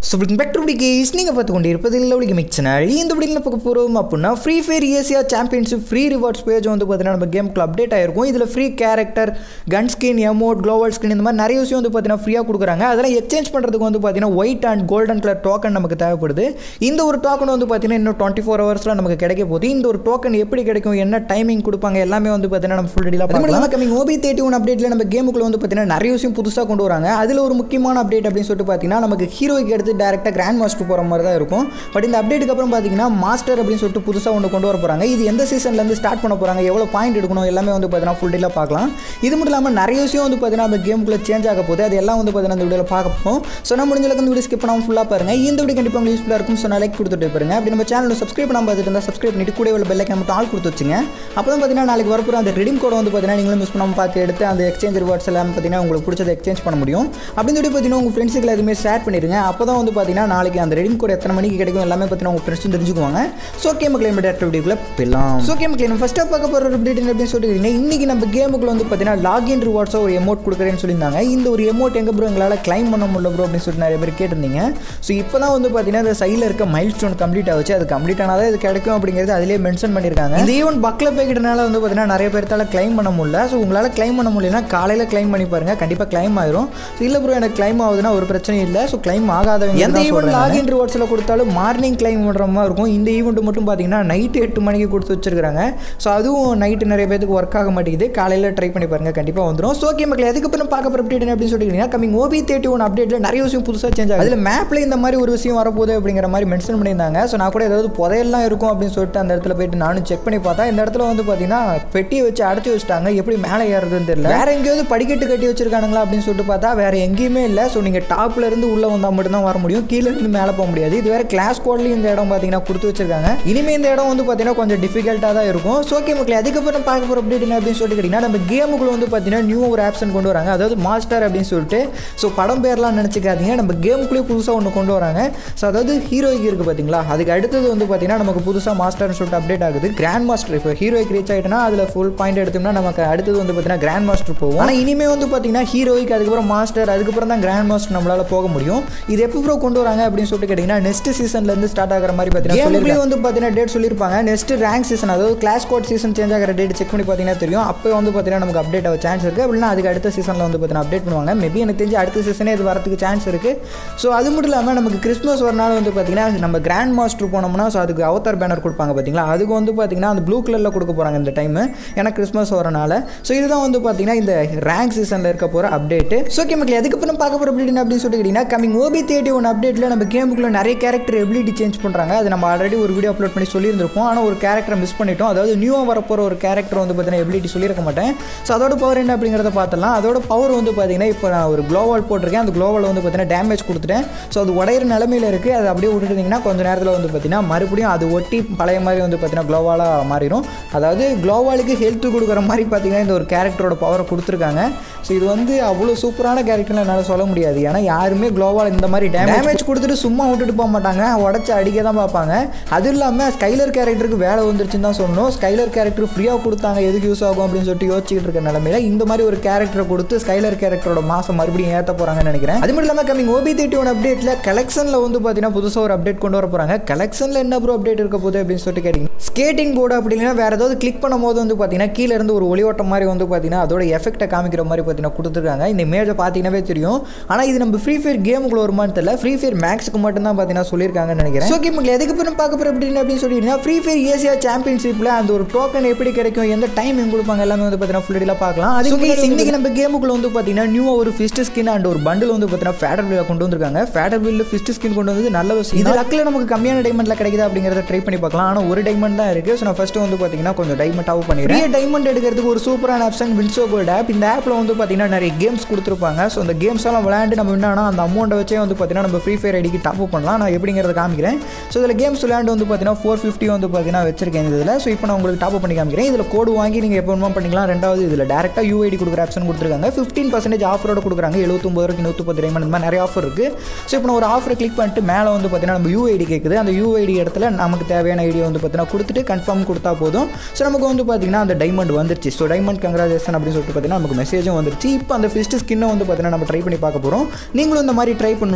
so back to case நீங்கள் பார்த்து கொண்டு இருப்பது இல்லை உலக மிக்சனால் இந்த வீடியோவில் பார்க்க போகிறோம் அப்படின்னா free fire Asia championship free rewards page வந்து பார்த்தீங்கன்னா நம்ம கேமுக்குள்ள அப்டேட் ஆயிருக்கும் இதில் free character gun skin emote gloo wall skin இந்த மாதிரி நிறைய விஷயம் வந்து பார்த்தீங்கன்னா ஃப்ரீயாக கொடுக்குறாங்க அதெல்லாம் எக்ஸ்சேஞ்ச் பண்ணுறதுக்கு வந்து பார்த்தீங்கன்னா white and golden colour token நமக்கு தேவைப்படுது இந்த ஒரு டோக்கன் வந்து பார்த்தீங்கன்னா இன்னும் டுவெண்ட்டி ஃபோர் ஹவர்ஸில் நமக்கு கிடைக்க போகுது இந்த ஒரு டோக்கன் எப்படி கிடைக்கும் என்ன டைமிங் கொடுப்பாங்க எல்லாமே வந்து பார்த்தீங்கன்னா நம்ம ஃபுல் டீலாக பார்க்கலாம் கமிங் ஓபி தேர்ட்டி ஒன் அப்டேட்டில் நம்ம கேமுக்குள்ள வந்து பார்த்தீங்கன்னா நிறைய விஷயம் புதுசாக கொண்டு வராங்க அதில் ஒரு முக்கியமான அப்டேட் அப்படின்னு சொல்லிட்டு பார்த்தீங்கன்னா நமக்கு ஹீரோய்க்கு எடுத்து டேரெக்டாக கிராண்ட் மாஸ்டர் போகிற மாதிரி தான் இருக்கும் பட் இந்த அப்டேட்டுக்கு அப்புறம் பார்த்தீங்கன்னா மாஸ்டர் அப்படின்னு சொல்லிட்டு புதுசாக ஒன்று கொண்டு வர போகிறாங்க இது எந்த சீசன்லேருந்து ஸ்டார்ட் பண்ண போகிறாங்க எவ்வளோ பாயிண்ட் எடுக்கணும் எல்லாமே வந்து பார்த்தீங்கன்னா ஃபுல் டீலாக பார்க்கலாம் இது மட்டும் இல்லாமல் நிறைய விஷயம் வந்து பார்த்தீங்கன்னா அந்த கேமுக்குள்ளே சேஞ்ச் ஆக போகுது அது எல்லாம் வந்து பார்த்தீங்கன்னா இந்த வீடியோவில் பார்க்க போகும் ஸோ நான் முடிஞ்ச அளவுக்கு இந்த வீடியோ ஸ்கிப் பண்ணாமல் ஃபுல்லாக பாருங்க இந்த வீடியோ கண்டிப்பாக உங்களுக்கு யூஸ்ஃபுல்லாக இருக்கும் ஸோ நான் லைக் கொடுத்துட்டு பாருங்க அப்படி நம்ம சேனலில் சப்ஸ்கிரைப் பண்ணாமல் பார்த்துட்டு இருந்தால் சப்ஸ்கிரைப் பண்ணிட்டு கூட உள்ள பெல்லைக்கை மட்டும் ஆள் கொடுத்து வச்சுங்க அப்போ தான் பார்த்தீங்கன்னா நாளைக்கு வரப்போகிற அந்த ரெடிம் கோடை வந்து பார்த்தீங்கன்னா நீங்களும் மிஸ் பண்ணாமல் பார்த்து எடுத்து அந்த எக்ஸ்சேஞ்ச் ரிவார்ட்ஸ் எல்லாம் பார்த்தீங்கன்னா உங்களுக்கு பிடிச்சதை எக்ஸ்சேஞ்ச் பண்ண முடியும் அப்படின்னு சொல்லி பார்த்தீங்கன்னா உங்கள் ஃப்ரெண்ட்ஸுக்கு எதுவுமே ஷேர் பண்ணிடுங்க அப்போ தான் வந்து பார்த்தீங்கன்னா நாளைக்கு அந்த ரெடிம் கோட் எத்தனை மணிக்கு கிடைக்கும் எல்லாமே பார்த்தீங்கன்னா உங்கள் ஃப்ரெண்ட்ஸும் தெரிஞ்சுக்குவாங்க ஸோ கேம் கிளைம் டேரக்ட் வீடியோக்குள்ள போயிடலாம் ஸோ கேம் கிளைம் ஃபஸ்ட்டாக பார்க்க போகிற அப்டேட் என்ன அப்படின்னு சொல்லிட்டு இன்றைக்கி நம்ம கேமுக்குள்ள வந்து பார்த்தீங்கன்னா லாகின் ரிவார்ட்ஸாக ஒரு எமௌண்ட் கொடுக்குறேன்னு சொல்லியிருந்தாங்க இந்த ஒரு எமௌண்ட் எங்கே ப்ரோ எங்களால் கிளைம் பண்ண முடியல ப்ரோ அப்படின்னு சொல்லிட்டு நிறைய பேர் கேட்டிருந்தீங்க ஸோ இப்போ தான் வந்து பார்த்தீங்கன்னா இந்த சைடில் இருக்க மைல் ஸ்டோன் கம்ப்ளீட் ஆச்சு அது கம்ப்ளீட் ஆனால் தான் இது கிடைக்கும் அப்படிங்கிறது அதிலே மென்ஷன் பண்ணியிருக்காங்க இந்த ஈவெண்ட் பக்கில் போய்கிட்டனால வந்து பார்த்தீங்கன்னா நிறைய பேர்த்தால கிளைம் பண்ண முடியல ஸோ உங்களால் கிளைம் பண்ண முடியலன்னா காலையில் கிளைம் பண்ணி பாருங்க கண்டிப்பாக கிளைம் ஆயிரும் ஸோ இல்லை ப்ரோ எனக்கு கிளைம் ஆகுதுன்னா ஒரு பிரச்சனையும் இல்லை ஸோ கிளைம் ஆகாதவங்க எந்த ஈவெண்ட் லாகின் ரிவார்ட்ஸில் கொடுத்தாலும் மார்னிங் கிளைம் பண்ணுற மாதிரி இருக்கும் இந்த ஈவெண்ட் மட்டும் பார்த்தீங்கன்னா நைட்டு எட்டு மணிக்கு கொடுத்து வச்சிருக்காங்க ஸோ அதுவும் நைட்டு நிறைய பேருக்கு ஒர்க் ஆக மாட்டேங்குது காலையில் ட்ரை பண்ணி பாருங்க கண்டிப்பாக வந்துடும் ஸோ ஓகே மக்கள் அதுக்கப்புறம் பார்க்க போகிற அப்டேட் அப்படின்னு சொல்லிட்டீங்கன்னா கமிங் ஓபி தேர்ட்டி ஒன் அப்டேட்டில் நிறைய விஷயம் புதுசாக சேஞ்ச் ஆகுது அதில் மேப்பில் இந்த மாதிரி ஒரு விஷயம் வரப்போகுது அப்படிங்கிற மாதிரி மென்ஷன் பண்ணியிருந்தாங்க ஸோ நான் கூட ஏதாவது புதையெல்லாம் இருக்கும் அப்படின்னு சொல்லிட்டு அந்த இடத்துல போயிட்டு நானும் செக் பண்ணி பார்த்தா இந்த இடத்துல வந்து பார்த்தீங்கன்னா பெட்டியை வச்சு அடைச்சி வச்சுட்டாங்க எப்படி மேலே ஏறுறதுன்னு தெரியல வேற எங்கேயாவது படிக்கட்டு கட்டி வச்சிருக்கானுங்களா அப்படின்னு சொல்லிட்டு பார்த்தா வேற எங்கேயுமே இல்லை ஸோ நீங்கள் டாப்ல இருந்து உள்ளே வந்தால் மட்டும்தான் வர முடியும் கீழே இருந்து மேலே போக முடியாது இது வேற கிளாஸ் கோட்லையும் இந்த இடம் பார்த்தீங்கன்னா கொடுத்து வச்சிருக்காங்க இனிமே இந்த இடம் வந்து பார்த்தீங்கன்னா கொஞ்சம் டிஃபிகல்ட்டாக தான் இருக்கும் ஸோ ஓகே மக்கள் அதுக்கப்புறம் பார்க்க போகிற அப்டேட் என்ன அப்படின்னு சொல்லிட்டு கேட்டிங்கன்னா நம்ம கேமுக்குள்ள வந்து பார்த்தீங்கன்னா நியூ ஒரு ஆப்ஷன் கொண்டு வராங்க அதாவது மாஸ்டர் அப்படின்னு சொல்லிட்டு ஸோ படம் பேர்லாம் நினச்சிக்காதீங்க நம்ம கேமுக்குள்ளேயே புதுசாக ஒன்று கொண்டு வராங்க ஸோ அதாவது ஹீரோய்க்கு இருக்குது பார்த்தீங்களா அதுக்கு அடுத்தது வந்து பார்த்தீங்கன்னா நமக்கு புதுசாக மாஸ்டர்னு சொல்லிட்டு அப்டேட் ஆகுது கிராண்ட் மாஸ்டர் இப்போ ஹீரோய்க்கு ரீச் ஆகிட்டுனா அதில் ஃபுல் பாயிண்ட் எடுத்தோம்னா நமக்கு அடுத்தது வந்து பார்த்தீங்கன்னா கிராண்ட் மாஸ்டர் போகும் ஆனால் இனிமே வந்து பார்த்தீங்கன்னா ஹீரோய்க்கு அதுக்கப்புறம் மாஸ்டர் அதுக்கப்புறம் தான் கிராண்ட் மாஸ்டர் நம்மளால் போக முடியும் இது எப்போ ப்ரோ கொண்டு வராங்க அப்படின்னு சொல்லிட்டு கேட்டிங்கன்னா நெக்ஸ்ட் சீசன்லேருந்து ஸ்டார்ட் ஆகிற மாதிரி பார்த்தீங்கன்னா கேமுக்குள்ளேயே வந்து பார்த்தீங்கன்னா டேட் சொல்லியிருப்பாங்க நெக்ஸ்ட் ரேங்க் சீசன் அதாவது கிளாஸ் கோட் சீசன் சேஞ்ச் ஆகிற டேட் செக் பண்ணி பார்த்தீங்கன்னா தெரியும் அப்போ வந்து பார்த்தீங்கன்னா நமக்கு அப்டேட் ஆக சான்ஸ் இருக்குது அப்படின்னா அதுக்கு அடுத்த சீசனில் வந்து பார்த்தீங்கன்னா அப்டேட் பண்ணுவாங்க மேபி எனக்கு தெரிஞ்சு அடுத்த சீசனே இது வரதுக்கு சான்ஸ் இருக்குது ஸோ அது மட்டும் இல்லாமல் நமக்கு கிறிஸ்மஸ் ஒரு நாள் வந்து பார்த்தீங்கன்னா நம்ம கிராண்ட் மாஸ்டர் போனோம்னா ஸோ அதுக்கு அவதார் பேனர் கொடுப்பாங்க பார்த்தீங்களா அதுக்கு வந்து பார்த்தீங்கன்னா அந்த ப்ளூ கலரில் கொடுக்க போகிறாங்க இந்த டைம் ஏன்னா கிறிஸ்மஸ் வரனால ஸோ இதுதான் வந்து பார்த்தீங்கன்னா இந்த ரேங்க் சீசனில் இருக்க போகிற அப்டேட்டு ஸோ ஓகே மக்கள் அதுக்கப்புறம் பார்க்க போகிற அப்டேட் என்ன அப்படின்னு சொல்லிட்டு கேட்டிங்கன்னா கமிங் ஓபி தேர்ட்டி ஒன் அப்டேட்டில் நம்ம கேமுக்குள்ள நிறைய கேரக்டர் எபிலிட்டி சேஞ்ச் பண்ணுறாங்க அது நம்ம ஆல்ரெடி ஒரு வீடியோ அப்லோட் பண்ணி சொல்லியிருந்திருப்போம் ஆனால் ஒரு கேரக்டரை மிஸ் பண்ணிட்டோம் அதாவது நியூவாக வரப்போகிற ஒரு கேரக்டர் வந்து பார்த்தீங்கன்னா எபிலிட்டி சொல்லியிருக்க மாட்டேன் ஸோ அதோட பவர் என்ன அப்படிங்கிறத பார்த்தலாம் அதோட பவர் வந்து பார்த்தீங்கன்னா இப்போ நான் ஒரு க்ளோவால் போட்டிருக்கேன் அந்த க்ளோவால் வந்து பார்த்தீங்கன்னா டேமேஜ் கொடுத்துட்டேன் ஸோ அது உடையிற நிலமையில் இருக்குது அது அப்படியே விட்டுட்டிங்கன்னா கொஞ்சம் நேரத்தில் வந்து பார்த்தீங்கன்னா மறுபடியும் அது ஒட்டி பழைய மாதிரி வந்து பார்த்தீங்கன்னா க்ளோவாலாக மாறிடும் அதாவது க்ளோவாலுக்கு ஹெல்த் கொடுக்குற மாதிரி பார்த்தீங்கன்னா இந்த ஒரு கேரக்டரோட பவரை கொடுத்துருக்காங்க ஸோ இது வந்து அவ்வளோ சூப்பரான கேரக்டர்னு என்னால் சொல்ல முடியாது ஏன்னா யாருமே க்ளோவால் இந்த மாதிரி டேமேஜ் கொடுத்துட்டு சும்மா விட்டுட்டு போக மாட்டாங்க உடச்சி அடிக்க தான் பார்ப்பாங்க அதுவும் இல்லாமல் ஸ்கைலர் கேரக்டருக்கு வேலை வந்துருச்சுன்னு தான் சொன்னோம் ஸ்கைலர் கேரக்டர் ஃப்ரீயாக கொடுத்தாங்க எதுக்கு யூஸ் ஆகும் அப்படின்னு சொல்லிட்டு யோசிச்சுட்டு இருக்க நிலமையில இந்த மாதிரி ஒரு கேரக்டரை கொடுத்து ஸ்கைலர் கேரக்டரோட மாதம் மறுபடியும் ஏற்ற போகிறாங்கன்னு நினைக்கிறேன் அது மட்டும் இல்லாமல் கமிங் ஓபி தேர்ட்டி ஒன் அப்டேட்டில் கலெக்ஷனில் வந்து பார்த்தீங்கன்னா புதுசாக ஒரு அப்டேட் கொண்டு வர போகிறாங்க கலெக்ஷனில் என்ன ப்ரோ அப்டேட் இருக்க போகுது அப்படின்னு சொல்லிட்டு கேட்டிங்க ஸ்கேட்டிங் போர்டு அப்படி இல்லைன்னா வேறு ஏதாவது கிளிக் பண்ணும்போது வந்து பார்த்தீங்கன்னா கீழே இருந்து ஒரு ஒளியோட்டம் மாதிரி வந்து பார்த்தீங்கன்னா அதோட எஃபெக்ட்டை காமிக்கிற மாதிரி பார்த்தீங்கன்னா கொடுத்துருக்காங்க இந்த இமேஜை பார்த்தீங்கன்னாவே தெரியும் ஆனால் இது நம்ம ஃப்ரீ ஃபயர் கேமுக்குள்ள வருமானு தெரியல ஃப்ரீ ஃபயர் மேக்ஸுக்கு மட்டும் தான் பார்த்தீங்கன்னா சொல்லியிருக்காங்கன்னு நினைக்கிறேன் ஸோ கேமுக்கு எதுக்கு அப்புறம் பார்க்க போகிற அப்படின்னு அப்படின்னு சொல்லிட்டீங்கன்னா ஃப்ரீ ஃபயர் ஏசியா சாம்பியன்ஷிப்பில் அந்த ஒரு டோக்கன் எப்படி கிடைக்கும் எந்த டைமிங் கொடுப்பாங்க எல்லாமே வந்து பார்த்தீங்கன்னா ஃபுல் டீலாக பார்க்கலாம் அது இன்னைக்கு நம்ம கேமுக்குள்ள வந்து பார்த்தீங்கன்னா நியூ ஒரு ஃபிஸ்ட் ஸ்கின் அண்ட் ஒரு பண்டில் வந்து பார்த்தீங்கன்னா ஃபேடர் வீல கொண்டு வந்திருக்காங்க ஃபேடர் வீல் ஃபிஸ்ட் ஸ்கின் கொண்டு வந்து நல்ல விஷயம் இது லக்கில் நமக்கு கம்மியான டைமண்டில் கிடைக்குது அப்படிங்கிறத ட்ரை பண்ணி பார்க்கலாம் ஆனால் ஒரு டைமண்ட் தான் இருக்குது ஸோ நான் ஃபஸ்ட்டு வந்து பார்த்தீங்கன்னா கொஞ்சம் டைமண்டாகவும் பண்ணிடுறேன் டைமண்ட் எடுக்கிறதுக்கு ஒரு சூப்பரான ஆப்ஷன் வின்சோ கோல்ட் ஆப் இந்த ஆப்பில் வந்து பார்த்தீங்கன்னா நிறைய கேம்ஸ் கொடுத்துருப்பாங்க ஸோ அந்த கேம்ஸ் எல்லாம் விளையாண்டு நம்ம என்னன்னா அந்த அமௌண்ட்டை வச்சே வந்து பார்த்தீங்கன்னா நம்ம ஃப்ரீ ஃபயர் ஐடிக்கு டாப் பண்ணலாம் நான் எப்படிங்கிறத காமிக்கிறேன் ஸோ இதில் கேம்ஸ் விளையாண்டு வந்து பார்த்தீங்கன்னா ஃபோர் ஃபிஃப்டி வந்து பார்த்தீங்கன்னா வச்சிருக்கேன் இதில் ஸோ இப்போ நான் உங்களுக்கு டாப் பண்ணி காமிக்கிறேன் இதில் கோடு வாங்கி நீங்கள் எப்போ வேணுமா பண்ணிக்கலாம் ரெண்டாவது இதில் டேரெக்டாக யூஐடி கொடுக்குற ஆப்ஷன் கொடுத்துருக்காங்க ஃபிஃப்டீன் பர்சன்டேஜ் ஆஃபரோட கொடுக்குறாங்க எழுபத்தொம்பது ரூபாய்க்கு நூற்றி பத்து டைமண்ட் இந்த மாதிரி நிறைய ஆஃபர் இருக்குது ஸோ இப்போ நான் ஒரு ஆஃபரை கிளிக் பண்ணிட்டு மேலே வந்து பார்த்தீங்கன்னா நம்ம யூஐடி கேட்குது அந்த யூஐடி இடத்துல நமக்கு தேவையான ஐடியா வந்து பார்த்தீங்கன்னா கொடுத்துட்டு கன்ஃபார்ம் கொடுத்தா போதும் ஸோ நமக்கு வந்து பார்த்தீங்கன்னா அந்த டைமண்ட் வந்துருச்சு ஸோ டைமண்ட் கங்க்ராச்சுலேஷன் அப்படின்னு சொல்லிட்டு பார்த்தீங்கன்னா நமக்கு மெசேஜும் வந்துருச்சு இப்போ அந்த ஃபிஸ்ட் ஸ்கின்னை வந்து பார்த்தீங்கன்னா நம்ம ட்ரை பண்ணி பார்க்க போகிறோம் நீங்களும் இந்த மாதிரி ட்ரை பண்ணணும்னா இந்த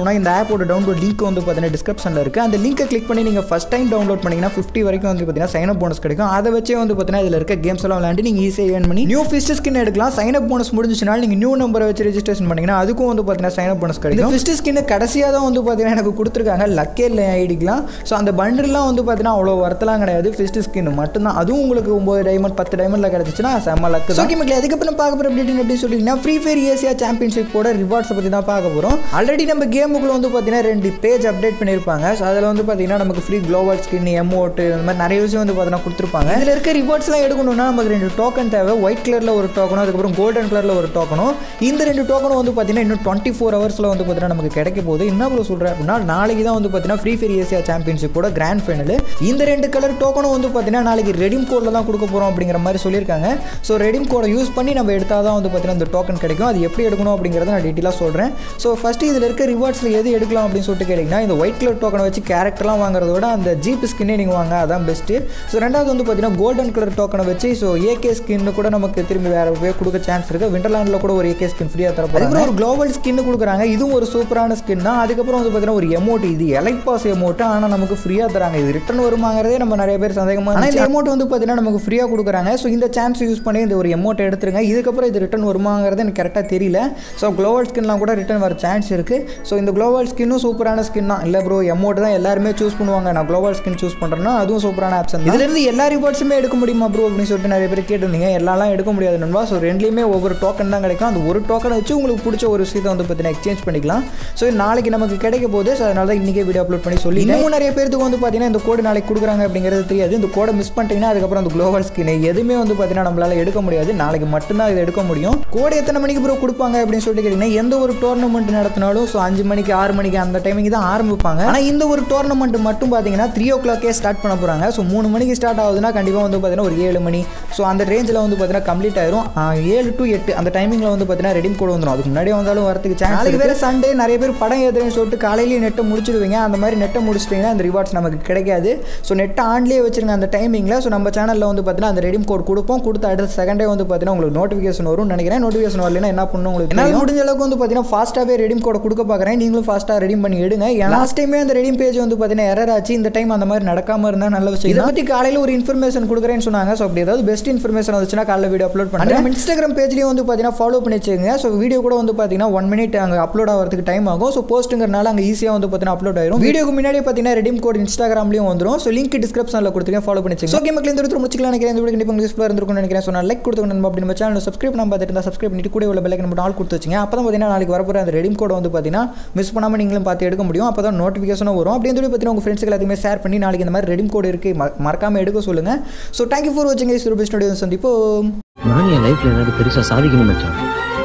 ஆப்போட டவுன்லோட் லிங்க் வந்து பார்த்தீங்கன்னா டிஸ்கிரிப்ஷனில் இருக்குது அந்த லிங்கை கிளிக் பண்ணி நீங்கள் ஃபஸ்ட் டைம் டவுன்லோட் பண்ணிங்கன்னா ஃபிஃப்டி வரைக்கும் வந்து பார்த்தீங்கன்னா சைன் அப் போனஸ் கிடைக்கும் அதை வச்சே வந்து பார்த்தீங்கன்னா இதில் இருக்க கேம்ஸ் எல்லாம் விளையாண்டு நீங்கள் ஈஸியாக ஏர்ன் பண்ணி நியூ ஃபிஸ்ட் ஸ்கின் எடுக்கலாம் சைன் அப் போனஸ் முடிஞ்சுச்சுனா நீங்கள் நியூ நம்பரை வச்சு ரெஜிஸ்ட்ரேஷன் பண்ணிங்கன்னா அதுக்கும் வந்து பார்த்தீங்கன்னா சைன் அப் போனஸ் கிடைக்கும் ஃபிஸ்ட் ஸ்கின் கடைசியாக தான் வந்து பார்த்தீங்கன்னா எனக்கு கொடுத்துருக்காங்க லக்கே இல்லை ஐடிக்கலாம் ஸோ அந்த பண்டில்லாம் வந்து பார்த்தீங்கன்னா அவ்வளோ வரத்தெல்லாம் கிடையாது ஃபிஸ்ட் ஸ்கின் மட்டும்தான் அதுவும் உங்களுக்கு ஒம்பது டைமண்ட் பத்து டைமண்டில் கிடச்சிச்சுன்னா செம்ம லக்கு ஓகே மக்கள் அதுக்கப்புறம் பார்க்க போகிற அப்டேட் எப்படி சொல்லிட்டீங்கன்னா ஃப்ரீ ஃபயர் ஏசியா சாம்பியன்ஷிப்போட ரிவார்ட்ஸை பற்றி தான் பார்க்க போகிறோம் ஆல்ரெடி நம்ம கேமுக்குள்ள வந்து பார்த்தீங்கன்னா ரெண்டு பேஜ் அப்டேட் பண்ணியிருப்பாங்க ஸோ அதில் வந்து பார்த்தீங்கன்னா நமக்கு ஃப்ரீ க்ளோவல் ஸ்கின் எமோட்டு இந்த மாதிரி நிறைய விஷயம் வந்து பார்த்தீங்கன்னா கொடுத்துருப்பாங்க இதில் இருக்க ரிவார்ட்ஸ்லாம் எடுக்கணும்னா நமக்கு ரெண்டு டோக்கன் தேவை ஒயிட் கலரில் ஒரு டோக்கனும் அதுக்கப்புறம் கோல்டன் கலரில் ஒரு டோக்கனும் இந்த ரெண்டு டோக்கனும் வந்து பார்த்தீங்கன்னா இன்னும் டுவெண்ட்டி ஃபோர் ஹவர்ஸில் வந்து பார்த்தீங்கன்னா நமக்கு கிடைக்க போகுது என்ன ப்ரோ சொல்கிறேன் அப்படின்னா நாளைக்கு தான் வந்து பார்த்தீங்கன்னா ஃப்ரீ ஃபயர் ஏசியா சாம்பியன்ஷிப்போட கிராண்ட் ஃபைனல் இந்த ரெண்டு கலர் டோக்கனும் வந்து பார்த்தீங்கன்னா நாளைக்கு ரெடிம் கோடில் தான் கொடுக்க போகிறோம் அப்படிங்கிற மாதிரி சொல்லியிருக்காங்க ஸோ ரெடிம் கோடை யூஸ் பண்ணி நம்ம எடுத்தால் தான் வந்து பார்த்தீங்கன்னா இந்த டோக்கன் கிடைக்கும் அது எப்படி எடுக்கணும் அப்படிங்கிறத நான் டீட்டெயிலாக சொல்கிறேன் ஸோ ஃபஸ்ட்டு இதில் இருக்க ரிவார்ட்ஸில் எது எடுக்கலாம் அப்படின்னு சொல்லிட்டு கேட்டிங்கன்னா இந்த ஒயிட் கலர் டோக்கனை வச்சு கேரக்டர்லாம் வாங்குறத விட அந்த ஜீப் ஸ்கின்னே நீங்கள் வாங்க அதான் பெஸ்ட்டு ஸோ ரெண்டாவது வந்து பார்த்தீங்கன்னா கோல்டன் கலர் டோக்கனை வச்சு ஸோ ஏகே ஸ்கின்னு கூட நமக்கு திரும்பி வேறு போய் கொடுக்க சான்ஸ் இருக்குது விண்டர்லாண்டில் கூட ஒரு ஏகே ஸ்கின் ஃப்ரீயாக தர அதுக்கப்புறம் ஒரு குளோபல் ஸ்கின்னு கொடுக்குறாங்க இதுவும் ஒரு சூப்பரான ஸ்கின் தான் அதுக்கப்புறம் வந்து பார்த்தீங்கன்னா ஒரு எமோட் இது எலைட் பாஸ் எமோட்டு ஆனால் நமக்கு ஃப்ரீயாக தராங்க இது ரிட்டன் வருமாங்கிறதே நம்ம நிறைய பேர் சந்தேகமாக ஆனால் இந்த எமௌண்ட் வந்து பார்த்தீங்கன்னா நமக்கு ஃப்ரீயாக கொடுக்குறாங்க ஸோ இந்த சான்ஸ் யூஸ் பண்ணி இந்த ஒரு எமௌண்ட் எடுத்துருங்க இதுக்கப்புறம் இது ரிட்டன் வருமாங்கிறது எனக்கு கரெக்டாக தெரியல ஸோ குளோவல் ஸ்கின்லாம் கூட ரிட்டன் வர சான்ஸ் இருக்குது ஸோ இந்த குளோவல் ஸ்கின்னும் சூப்பரான ஸ்கின் தான் இல்லை ப்ரோ எமௌண்ட் தான் எல்லாருமே சூஸ் பண்ணுவாங்க நான் குளோவல் ஸ்கின் சூஸ் பண்ணுறேன்னா அதுவும் சூப்பரான ஆப்ஷன் இதுலேருந்து எல்லா ரிவார்ட்ஸுமே எடுக்க முடியுமா ப்ரோ அப்படின்னு சொல்லிட்டு நிறைய பேர் கேட்டிருந்தீங்க எல்லாம்லாம் எடுக்க முடியாது நண்பா ஸோ ரெண்டுலேயுமே ஒவ்வொரு டோக்கன் தான் கிடைக்கும் அந்த ஒரு டோக்கனை வச்சு உங்களுக்கு பிடிச்ச ஒரு விஷயத்தை வந்து பார்த்தீங்கன்னா எக்ஸ்சேஞ்ச் பண்ணிக்கலாம் ஸோ நாளைக்கு நமக்கு கிடைக்க போகுது ஸோ அதனால தான் இன்றைக்கே வீடியோ அப்லோட் பண்ணி சொல்லி இன்னும் நிறைய பேருக்கு வந்து பார்த்தீங்கன்னா இந்த கோடு நாளைக்கு கொடுக்குறாங்க அப்படிங்கிறது தெரியாது இந்த கோடை மிஸ் பண்ணிட்டீங்கன்னா அதுக்கப்புறம் அந்த குளோபல் ஸ்கின் எதுவுமே வந்து பார்த்தீங்கன்னா நம்மளால எடுக்க முடியாது நாளைக்கு மட்டும்தான் இதை எடுக்க முடியும் கோடு எத்தனை மணிக்கு ப்ரோ கொடுப்பாங்க அப்படின்னு சொல்லிட்டு கேட்டிங்கன்னா எந்த ஒரு டோர்னமெண்ட் நடத்தினாலும் ஸோ அஞ்சு மணிக்கு ஆறு மணிக்கு அந்த டைமிங் தான் ஆரம்பிப்பாங்க ஆனால் இந்த ஒரு டோர்னமெண்ட் மட்டும் பார்த்தீங்கன்னா த்ரீ ஓ கிளாக்கே ஸ்டார்ட் பண்ண போகிறாங்க ஸோ மூணு மணிக்கு ஸ்டார்ட் ஆகுதுன்னா கண்டிப்பாக வந்து பார்த்தீங்கன்னா ஒரு ஏழு மணி ஸோ அந்த ரேஞ்சில் வந்து பார்த்தீங்கன்னா கம்ப்ளீட் ஆயிரும் ஏழு டு எட்டு அந்த டைமிங்கில் வந்து பார்த்தீங்கன்னா ரெடிம் கோடு வந்துடும் அதுக்கு முன்னாடியே வந்தாலும் வரதுக்கு சான்ஸ் நாளைக்கு வேறு சண்டே நிறைய பேர் படம் ஏதுன்னு சொல்லிட்டு காலையிலேயே நெட்டை முடிச்சிடுவீங்க அந்த மாதிரி நெட்டை முடிச்சிட்டிங்கன்னா அந்த ரிவார்ட்ஸ் நமக்கு கிடைக்காது ஸோ நெட்டை ஆன்லேயே வச்சிருங்க அந்த டைமிங்கில் ஸோ நம்ம சேனலில் வந்து பார்த்தீங்கன்னா அந்த ரெடிம் கோட் கொடுப்போம் கொடுத்த அடுத்த செகண்டே வந்து பார்த்தீங்கன்னா உங்களுக்கு நோட்டிஃபிகேஷன் வரும் நினைக்கிறேன் நோட்டிஃபிகேஷன் வரலன்னா என்ன பண்ணணும் உங்களுக்கு என்னால் முடிஞ்ச அளவுக்கு வந்து பார்த்தீங்கன்னா ஃபாஸ்ட்டாகவே ரெடிம் கோட் கொடுக்க பார்க்குறேன் நீங்களும் ஃபாஸ்ட்டாக ரெடிம் பண்ணி எடுங்க லாஸ்ட் டைமே அந்த ரெடிம் பேஜ் வந்து பார்த்தீங்கன்னா எரர் ஆச்சு இந்த டைம் அந்த மாதிரி நடக்காமல் இருந்தால் நல்ல விஷயம் இதை பற்றி காலையில் ஒரு இன்ஃபர்மேஷன் கொடுக்குறேன்னு சொன்னாங்க ஸோ அப்படி ஏதாவது பெஸ்ட் இன்ஃபர்மேஷன் வந்துச்சுன்னா காலையில் வீடியோ அப்லோட் பண்ணுறேன் நம்ம இன்ஸ்டாகிராம் பேஜ்லேயும் வந்து பார்த்தீங்கன்னா ஃபாலோ பண்ணி வச்சுக்கோங்க ஸோ வீடியோ கூட வந்து பார்த்தீங்கன்னா ஒன் மினிட் அங்கே அப்லோட் ஆகிறதுக்கு டைம் ஆகும் ஸோ போஸ்ட்டுங்கிறனால அங்கே ஈஸியாக வந்து பார்த்தீங்கன்னா அப்லோட் ஆயிரும் வீடியோக்கு முன்னாடி பார்த்தீங்கன்னா ரெடிம் கோட் இன்ஸ்டாகிராம்லையும் வந்துடும் ஸோ லிங்க் டிஸ்கிரிப்ஷனில் கொடுத்துருக்கேன் ஃபாலோ பண்ணி வச்சுக்கோங்க ஓகே மக்கள் இந்த இடத்துல முடிச்சுக்கலாம் நினைக்கிறேன் இந்த வீடியோ கண்டிப்பாக யூஸ்ஃபுல்லாக இருந்திருக்கும்னு நினைக்கிறேன் ஸோ நான் லைக் கொடுத்துக்கணும் அப்படி நம்ம சேனல் சப்ஸ்கிரைப் நம்ம பார்த்துட்டு இருந்தால் சப்ஸ்கிரைப் பண்ணிட்டு கூட உள்ள பெல்லைக்கன் மட்டும் ஆள் கொடுத்து வச்சுங்க அப்போ தான் பார்த்தீங்கன்னா நாளைக்கு வரப்போகிற அந்த ரெடிம் கோட் வந்து பார்த்தீங்கன்னா மிஸ் பண்ணாமல் நீங்களும் பார்த்து எடுக்க முடியும் அப்போ தான் நோட்டிஃபிகேஷனும் வரும் அப்படின்னு சொல்லி பார்த்தீங்கன்னா உங்கள் ஃப்ரெண்ட்ஸ்க்கு எல்லாத்தையுமே ஷேர் பண்ணி நாளைக்கு இந்த மாதிரி ரெடிம் கோட் இருக்குது மறக்காமல் எடுக்க சொல்லுங்கள் ஸோ தேங்க்யூ ஃபார் வாட்சிங் ஐஸ் ரூபி ஸ்டுடியோ சந்திப்போம் நான் என் லைஃப்ல ஏதாவது பெருசா சாதிக்கணும் மச்சான்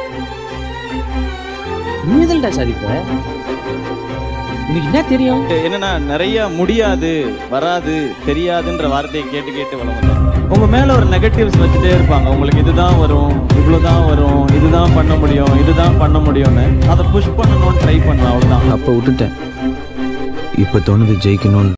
நீ எதில்டா சாதிப்ப உனக்கு என்ன தெரியும் என்னன்னா நிறைய முடியாது வராது தெரியாதுன்ற வார்த்தையை கேட்டு கேட்டு வளர்ந்துட்டேன் உங்க மேல ஒரு நெகட்டிவ்ஸ் வச்சுட்டே இருப்பாங்க உங்களுக்கு இதுதான் வரும் இவ்வளவுதான் வரும் இதுதான் பண்ண முடியும் இதுதான் பண்ண முடியும்னு அதை புஷ் பண்ணணும்னு ட்ரை பண்ணலாம் அவ்வளவுதான் அப்போ விட்டுட்டேன் இப்போ தோணுது ஜெயிக்கணும்னு